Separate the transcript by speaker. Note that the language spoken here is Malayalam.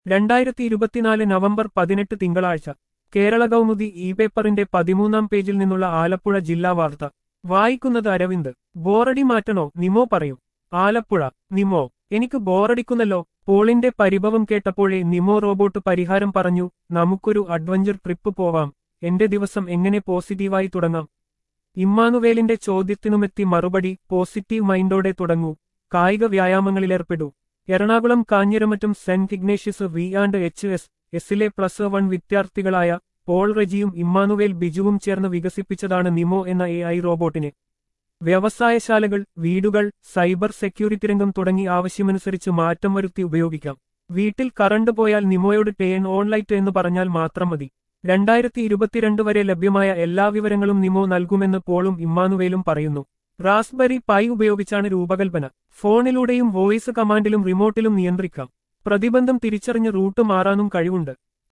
Speaker 1: രണ്ടായിരത്തി ഇരുപത്തിനാല് നവംബർ പതിനെട്ട് തിങ്കളാഴ്ച കേരള കൗമുദി ഇ പേപ്പറിന്റെ പതിമൂന്നാം പേജിൽ നിന്നുള്ള ആലപ്പുഴ ജില്ലാ വാർത്ത വായിക്കുന്നത് അരവിന്ദ് ബോറടി മാറ്റണോ നിമോ പറയും ആലപ്പുഴ നിമോ എനിക്ക് ബോറടിക്കുന്നല്ലോ പോളിന്റെ പരിഭവം കേട്ടപ്പോഴേ നിമോ റോബോട്ട് പരിഹാരം പറഞ്ഞു നമുക്കൊരു അഡ്വഞ്ചർ ട്രിപ്പ് പോവാം എന്റെ ദിവസം എങ്ങനെ പോസിറ്റീവായി തുടങ്ങാം ഇമ്മാനുവേലിന്റെ ചോദ്യത്തിനുമെത്തി മറുപടി പോസിറ്റീവ് മൈൻഡോടെ തുടങ്ങൂ കായിക വ്യായാമങ്ങളിലേർപ്പെടൂ Ernakulam Kanjiramattom saint Ignatius V and H S എസിലെ പ്ലസ് വൺ വിദ്യാർത്ഥികളായ പോൾ റെജിയും ഇമ്മാനുവേൽ ബിജുവും ചേർന്ന് വികസിപ്പിച്ചതാണ് നിമോ എന്ന എ ഐ റോബോട്ടിനെ വ്യവസായശാലകൾ വീടുകൾ സൈബർ സെക്യൂരിറ്റി രംഗം തുടങ്ങി ആവശ്യമനുസരിച്ച് മാറ്റം വരുത്തി ഉപയോഗിക്കാം വീട്ടിൽ കറണ്ട് പോയാൽ നിമോയോട് ടേൺ ഓൺ ലൈറ്റ് എന്ന് പറഞ്ഞാൽ മാത്രം മതി രണ്ടായിരത്തി ഇരുപത്തിരണ്ട് വരെ ലഭ്യമായ എല്ലാ വിവരങ്ങളും നിമോ നൽകുമെന്ന് പോളും ഇമ്മാനുവേലും പറയുന്നു റാസ്ബെറി പൈ ഉപയോഗിച്ചാണ് രൂപകൽപ്പന ഫോണിലൂടെയും വോയിസ് കമാൻഡിലും റിമോട്ടിലും നിയന്ത്രിക്കാം പ്രതിബന്ധം തിരിച്ചറിഞ്ഞ് റൂട്ട് മാറാനും കഴിവുണ്ട്